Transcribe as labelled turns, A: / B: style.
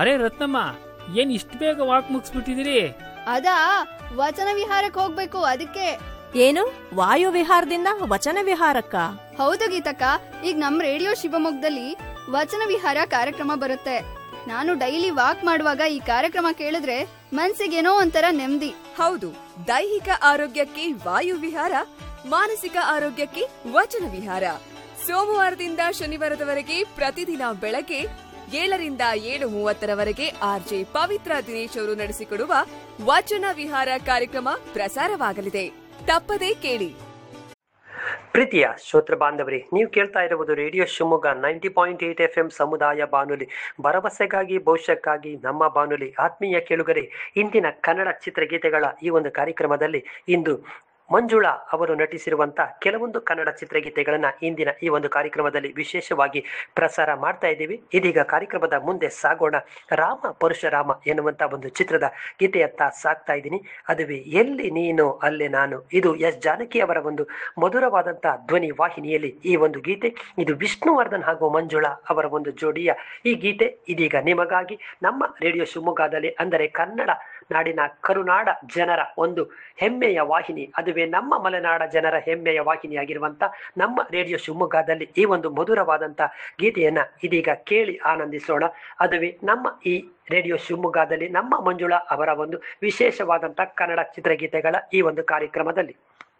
A: ಅರೆ ರತ್ನಮ್ಮ ಏನ್ ಇಷ್ಟು ಬೇಗ ವಾಕ್ ಮುಗಿಸ್ಬಿಟ್ಟಿದಿರಿ
B: ಅದಾ ವಚನ ವಿಹಾರಕ್ಕೆ ಹೋಗ್ಬೇಕು ಅದಕ್ಕೆ
C: ಏನು ವಾಯು ವಿಹಾರದಿಂದ ವಚನ ವಿಹಾರಕ್ಕ
B: ಹೌದು ಗೀತಕ್ಕ ಈಗ ನಮ್ ರೇಡಿಯೋ ಶಿವಮೊಗ್ಗದಲ್ಲಿ ವಚನ ವಿಹಾರ ಕಾರ್ಯಕ್ರಮ ಬರುತ್ತೆ ನಾನು ಡೈಲಿ ವಾಕ್ ಮಾಡುವಾಗ ಈ ಕಾರ್ಯಕ್ರಮ ಕೇಳಿದ್ರೆ ಮನ್ಸಿಗೇನೋ ಒಂಥರ ನೆಮ್ಮದಿ
D: ಹೌದು ದೈಹಿಕ ಆರೋಗ್ಯಕ್ಕೆ ವಾಯು ವಿಹಾರ ಮಾನಸಿಕ ಆರೋಗ್ಯಕ್ಕೆ ವಚನ ವಿಹಾರ ಸೋಮವಾರದಿಂದ ಶನಿವಾರದವರೆಗೆ ಪ್ರತಿದಿನ ಬೆಳಗ್ಗೆ ಏಳರಿಂದ ಏಳು ಮೂವತ್ತರವರೆಗೆ ಆರ್ಜೆ ಪವಿತ್ರ ದಿನೇಶ್ ಅವರು ನಡೆಸಿಕೊಡುವ ವಚನ ವಿಹಾರ ಕಾರ್ಯಕ್ರಮ ಪ್ರಸಾರವಾಗಲಿದೆ ತಪ್ಪದೇ ಕೇಳಿ
E: ಪ್ರೀತಿಯ ಶ್ರೋತೃ ಬಾಂಧವರೇ ನೀವು ಕೇಳ್ತಾ ಇರುವುದು radio Shivamogga ninety point eight F M ಸಮುದಾಯ ಬಾನುಲಿ ಭರವಸೆಗಾಗಿ ಭವಿಷ್ಯಕ್ಕಾಗಿ ನಮ್ಮ ಬಾನುಲಿ ಆತ್ಮೀಯ ಕೇಳುಗರೆ ಇಂದಿನ ಕನ್ನಡ ಚಿತ್ರಗೀತೆಗಳ ಈ ಒಂದು ಕಾರ್ಯಕ್ರಮದಲ್ಲಿ ಇಂದು ಮಂಜುಳಾ ಅವರು ನಟಿಸಿರುವಂತ ಕೆಲವೊಂದು ಕನ್ನಡ ಚಿತ್ರಗೀತೆಗಳನ್ನ ಇಂದಿನ ಈ ಒಂದು ಕಾರ್ಯಕ್ರಮದಲ್ಲಿ ವಿಶೇಷವಾಗಿ ಪ್ರಸಾರ ಮಾಡ್ತಾ ಇದ್ದೀವಿ ಇದೀಗ ಕಾರ್ಯಕ್ರಮದ ಮುಂದೆ ಸಾಗೋಣ ರಾಮ ಪರಶುರಾಮ ಎನ್ನುವಂತ ಒಂದು ಚಿತ್ರದ ಗೀತೆಯತ್ತ ಸಾಕ್ತಾ ಇದ್ದೀನಿ ಅದುವೇ ಎಲ್ಲಿ ನೀನು ಅಲ್ಲೇ ನಾನು ಇದು ಎಸ್ ಜಾನಕಿ ಅವರ ಒಂದು ಮಧುರವಾದಂತ ಧ್ವನಿ ವಾಹಿನಿಯಲ್ಲಿ ಈ ಒಂದು ಗೀತೆ ಇದು ವಿಷ್ಣುವರ್ಧನ್ ಹಾಗೂ ಮಂಜುಳಾ ಅವರ ಒಂದು ಜೋಡಿಯ ಈ ಗೀತೆ ಇದೀಗ ನಿಮಗಾಗಿ ನಮ್ಮ ರೇಡಿಯೋ ಶಿವಮೊಗ್ಗದಲ್ಲಿ ಅಂದರೆ ಕನ್ನಡ ನಾಡಿನ ಕರುನಾಡ ಜನರ ಒಂದು ಹೆಮ್ಮೆಯ ವಾಹಿನಿ ಅದುವೇ ನಮ್ಮ ಮಲೆನಾಡ ಜನರ ಹೆಮ್ಮೆಯ ವಾಹಿನಿಯಾಗಿರುವಂತ ನಮ್ಮ ರೇಡಿಯೋ ಶಿವಮೊಗ್ಗದಲ್ಲಿ ಈ ಒಂದು ಮಧುರವಾದಂತ ಗೀತೆಯನ್ನ ಇದೀಗ ಕೇಳಿ ಆನಂದಿಸೋಣ ಅದುವೇ ನಮ್ಮ ಈ ರೇಡಿಯೋ ಶಿವಮೊಗ್ಗದಲ್ಲಿ ನಮ್ಮ ಮಂಜುಳಾ ಅವರ ಒಂದು ವಿಶೇಷವಾದಂತ ಕನ್ನಡ ಚಿತ್ರಗೀತೆಗಳ ಈ ಒಂದು ಕಾರ್ಯಕ್ರಮದಲ್ಲಿ